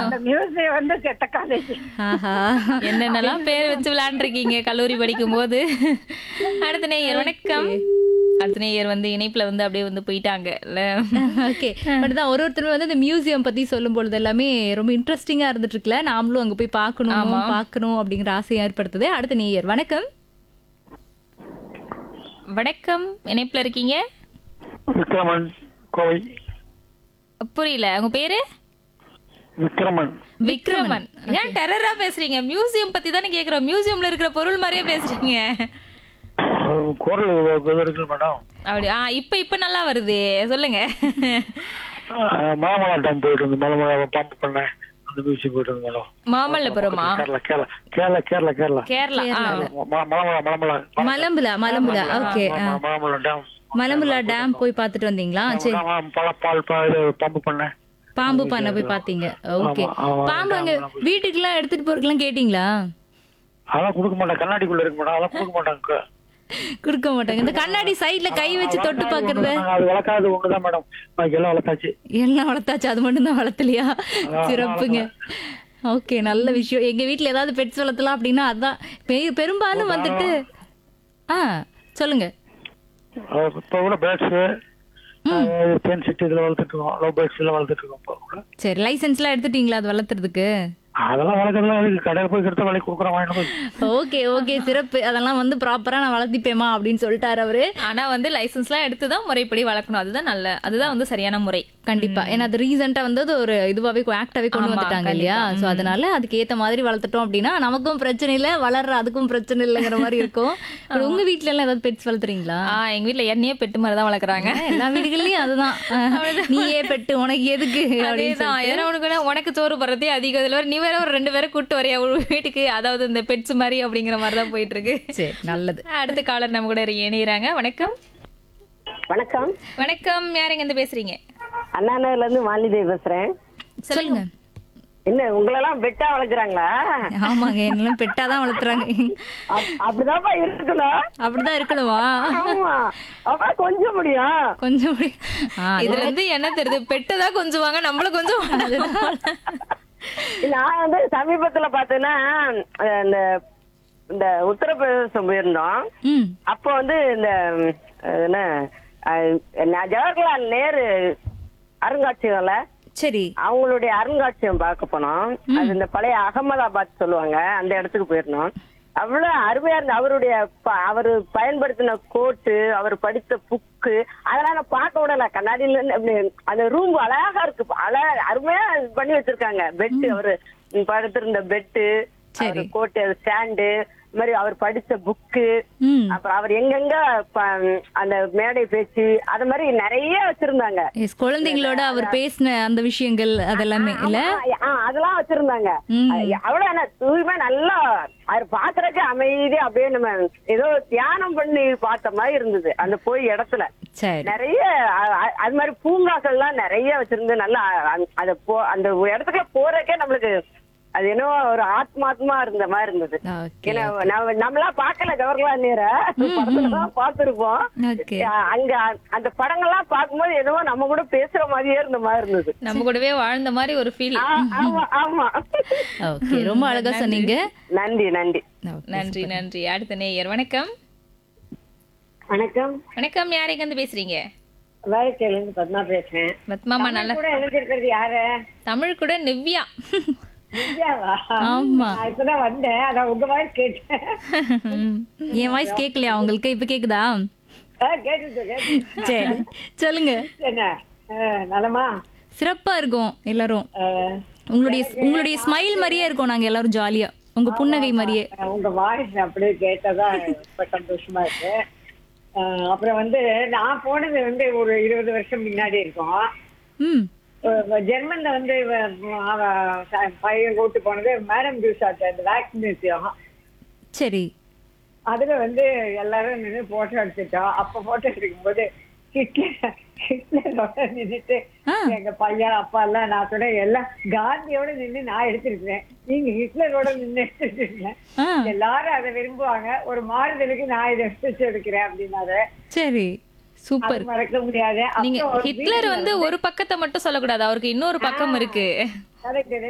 அந்த மியூசியம் வந்து செத்த காலேஜ் ஆஹா என்னென்னலாம் பேர் வச்சு விளையாண்டுருக்கீங்க கல்லூரி படிக்கும் போது அடுத்த நேயர் வணக்கம் அடுத்த நேயர் வந்து இணைப்புல வந்து அப்படியே வந்து போயிட்டாங்க இல்ல ஓகே பட் தான் ஒரு ஒருத்தர் வந்து இந்த மியூசியம் பத்தி சொல்லும் பொழுது எல்லாமே ரொம்ப இன்ட்ரெஸ்டிங்கா இருந்துட்டு இருக்குல்ல நாமளும் அங்க போய் பார்க்கணும் பார்க்கணும் அப்படிங்கிற ஆசையை ஏற்படுத்துது அடுத்த நேயர் வணக்கம் வணக்கம் இணைப்புல இருக்கீங்க விக்ரமன் கோவை புரியல உங்க பேரு விக்ரமன் விக்ரமன் ஏன் டெரரா பேசுறீங்க மியூசியம் பத்தி தானே கேக்குறோம் மியூசியம்ல இருக்கிற பொருள் மாதிரியே பேசுறீங்க அஹ் குரல் இது இருக்கு மேடம் அப்படி ஆ இப்ப இப்ப நல்லா வருது சொல்லுங்க அஹ் மலமலா டைம் போயிட்டு இருந்து மலமலா பம்ப் பண்ணேன் அந்த மியூசியம் போயிட்டு இருந்து மேடம் மாமல்லபுரமா கேரளா கேரளா கேரளா கேரளா கேரளா கேரளா ஆ. ம- மலமலா மலமலா மலம்புலா மலம்புலா ஓகே ம- மலமலா டேம் மலம்புலா டேம் போய் பார்த்துட்டு வந்தீங்களா சரி பல பால் பா- இது பம்ப் பண்ணேன் பாம்பு பண்ண போய் பாத்தீங்க ஓகே ஆமா, ஆமா, பாம்பு அங்க வீட்டுக்குலாம் எடுத்துட்டு போறதுக்குலாம் கேட்டீங்களா அதெல்லாம் கொடுக்க மாட்டேன் கண்ணாடிக்குள்ள இருக்கு மேடம் அதெல்லாம் கொடுக்க மாட்டாங்க கொடுக்க மாட்டாங்க இந்த கண்ணாடி சைடுல கை வச்சு தொட்டு பாக்குறது அது வளர்க்காதது ஒண்ணுதான் மேடம் பாக்கி எல்லாம் வளர்த்தாச்சு எல்லாம் வளர்த்தாச்சு அது மட்டும் தான் வளர்த்தலையா சிறப்புங்க ஓகே நல்ல விஷயம் எங்க வீட்ல ஏதாவது பெட்ஸ் வளர்த்தலாம் அப்படின்னா அதான் பெ- பெரும்பாலும் வந்துட்டு ஆ சொல்லுங்க அஹ் இப்ப கூட பேர்ட்ஸ் பென் சிட்டி இதுல வளர்த்துட்டு இருக்கோம் லவ் பேர்ட்ஸ் எல்லாம் வளர்த்துட்டு இருக்கோம் இப்ப கூட சரி லைசென்ஸ்லாம் எடுத்துட்டீங்களா அது வளர்த்துறதுக்கு அதெல்லாம் வளர்க்கறதுலாம் அதுக்கு கடையில் போய் கிட்ட விலைக்கு கொடுக்குறோம் வாங்கிட்டு போய் ஓகே ஓகே சிறப்பு அதெல்லாம் வந்து ப்ராப்பரா நான் வளர்த்திப்பேமா அப்படின்னு சொல்லிட்டாரு அவரு ஆனா வந்து லைசன்ஸ்லாம் எடுத்து தான் முறைப்படி வளர்க்கணும் அதுதான் நல்ல அதுதான் வந்து சரியான முறை கண்டிப்பா ஏன்னா அது ரீசெண்டா வந்து அது ஒரு இதுவாவே ஆக்டாவே கொண்டு ஆமா, வந்துட்டாங்க இல்லையா சோ அதனால அதுக்கு ஏத்த மாதிரி வளர்த்துட்டோம் அப்படின்னா நமக்கும் பிரச்சனை இல்ல வளர்ற அதுக்கும் பிரச்சனை இல்லைங்கிற மாதிரி இருக்கும் But உங்க வீட்ல எல்லாம் ஏதாவது பெட்ஸ் வளர்த்துறீங்களா ஆ எங்க வீட்ல எண்ணெயே பெட்டு மாதிரி தான் வளர்க்குறாங்க எல்லா வீடுகள்லயும் அதுதான் அஹ், நீயே பெட்டு உனக்கு எதுக்கு அப்படின்னு அதேதான் ஏன்னா உனக்கு வேணா உனக்கு சோறு போடுறதே அதிகம் இதுல வேற நீ வேற ஒரு ரெண்டு பேரை கூட்டு வரையா ஒரு வீட்டுக்கு அதாவது இந்த பெட்ஸ் மாதிரி அப்படிங்கிற மாதிரி தான் போயிட்டு இருக்கு சரி நல்லது அடுத்த காலர் நம்ம கூட இணையறாங்க வணக்கம் வணக்கம் வணக்கம் யாருங்க இருந்து பேசுறீங்க அண்ணா நகர்ல இருந்து மாலிதேவி பேசுறேன் சொல்லுங்க என்ன உங்களெல்லாம் பெட்டா வளர்க்குறாங்களா ஆமாங்க என்னெல்லாம் பெட்டாதான் வளர்த்துறாங்க அப்- அப்படிதான்ப்பா இருக்கணும் அப்படிதான் இருக்கணுமா ஆமா அப்ப கொஞ்சம் முடியும் கொஞ்சம் அப்படி- ஆ, அது- இதுல இருந்து என்ன தெரியுது பெட்டு தான் கொஞ்சம் வாங்க நம்மளும் கொஞ்சம் நான் வந்து சமீபத்துல பார்த்தேன்னா அஹ், இந்த இந்த உத்தரப்பிரதேசம் போயிருந்தோம் ம் அப்போ வந்து இந்த அஹ், என்ன அஹ், ந- ஜவஹர்லால் நேரு அருங்காட்சியகம்ல சரி அவங்களுடைய அருங்காட்சியகம் பார்க்க போனோம் அது இந்த பழைய அகமதாபாத் சொல்லுவாங்க அந்த இடத்துக்கு போயிருந்தோம் அவ்வளவு அருமையா இருந்த அவருடைய ப- அவரு பயன்படுத்தின கோட்டு அவர் படித்த புக்கு அதெல்லாம் நான் பார்க்க விடல கண்ணாடியில இருந்து அப்படி அந்த ரூம் அழகா இருக்கு அழகா அருமையா இது பண்ணி வச்சிருக்காங்க பெட்டு அவரு படுத்திருந்த பெட்டு சரி. கோட்டு ஸ்டாண்டு இந்த மாதிரி அவர் படிச்ச புக்கு ம் அப்புறம் அவர் எங்கெங்க ப- அந்த மேடை பேச்சு அது மாதிரி நிறைய வச்சிருந்தாங்க எஸ் குழந்தைங்களோட அவர் பேசின அந்த விஷயங்கள் அதெல்லாமே இல்ல ஆமா, ஆ, அதெல்லாம் வச்சிருந்தாங்க ம். அது அவ்வளவு என்ன தூய்மை நல்லா அது பாக்குறதுக்கு அமைதியா அப்படியே நம்ம ஏதோ தியானம் பண்ணி பார்த்த மாதிரி இருந்தது அந்த போய் இடத்துல சரி நிறைய அ- அ- அது மாதிரி பூங்காக்கள்லாம் நிறைய வச்சிருந்து நல்லா அ- அத போ அந்த இடத்துக்குள்ள போறதுக்கே நம்மளுக்கு அது என்னவோ ஒரு ஆத்மாத்மா இருந்த மாதிரி இருந்தது ஓகே ஏன்னா நம்ம நம்மளாம் பார்க்கல ஜவஹர்லால் நேர படத்துலதான் பார்த்திருப்போம் ஓகே அங்க அந்த படங்கள்லாம் பார்க்கும்போது என்னவோ நம்ம கூட பேசுற மாதிரியே இருந்த மாதிரி இருந்தது நம்ம கூடவே வாழ்ந்த மாதிரி ஒரு ஃபீல் ஆ, ஆமா ஆமா ஓகே ரொம்ப அழகா சொன்னீங்க நன்றி நன்றி Okay. நன்றி நன்றி அடுத்த நேயர் வணக்கம் வணக்கம் வணக்கம் யாருங்க இருந்து பேசுறீங்க வேலைக்கையில இருந்து பத்மா பேசுறேன் பத்மாமா நல்ல கூட இணைஞ்சிருக்கிறது யாரு தமிழ் கூட நிவ்யா வித்யாவா ஆமா நான் இப்பதான் வந்தேன் அதான் உங்க வாய்ஸ் கேட்டேன் என் வாய்ஸ் கேட்கலையா உங்களுக்கு இப்ப கேக்குதா ஆ, கேட்டுச்சு கேட்டுச்சு சரி சொல்லுங்க என்ன ஆ, நலமா சிறப்பா இருக்கும் எல்லாரும் ஆ, உங்களுடைய உங்களுடைய ஸ்மைல் மாதிரியே இருக்கும் நாங்க எல்லாரும் ஜாலியா உங்க புன்னகை மாதிரியே உங்க வாய்ஸ் அப்படியே கேட்டதா ரொம்ப சந்தோஷமா இருக்கு ஆ, அப்புறம் வந்து நான் போனது வந்து ஒரு இருபது வருஷம் முன்னாடி இருக்கும் ம் அஹ் ஜெர்மன்ல வந்து இவ- அவ ச- பையன் கூட்டு போனது மேடம் ஜூசாட் அந்த வேக்ஸ் மியூசியம் சரி அதுல வந்து எல்லாரும் நின்று போட்டோ எடுத்துட்டோம் அப்ப போட்டோ எடுக்கும்போது ஹிட்லர் ஹிட்லரோட நின்னுட்டு ஆ. எங்க பையன் அப்பா எல்லாம் நான் சொன்னேன் எல்லாம் காந்தியோட நின்னு நான் எடுத்திருக்கேன் நீங்க ஹிட்லரோட நின்னு எடுத்துருக்கீங்க ஆ எல்லாரும் அதை விரும்புவாங்க ஒரு மாறுதலுக்கு நான் இதை எடுத்து எடுக்கிறேன் அப்படின்னாரு சரி சூப்பர் அது மறக்க முடியாது நீங்க அப்புறம் ஒரு ஹிட்லர் வந்து ஒரு பக்கத்தை மட்டும் சொல்லக்கூடாது அவருக்கு இன்னொரு பக்கம் இருக்கு correct.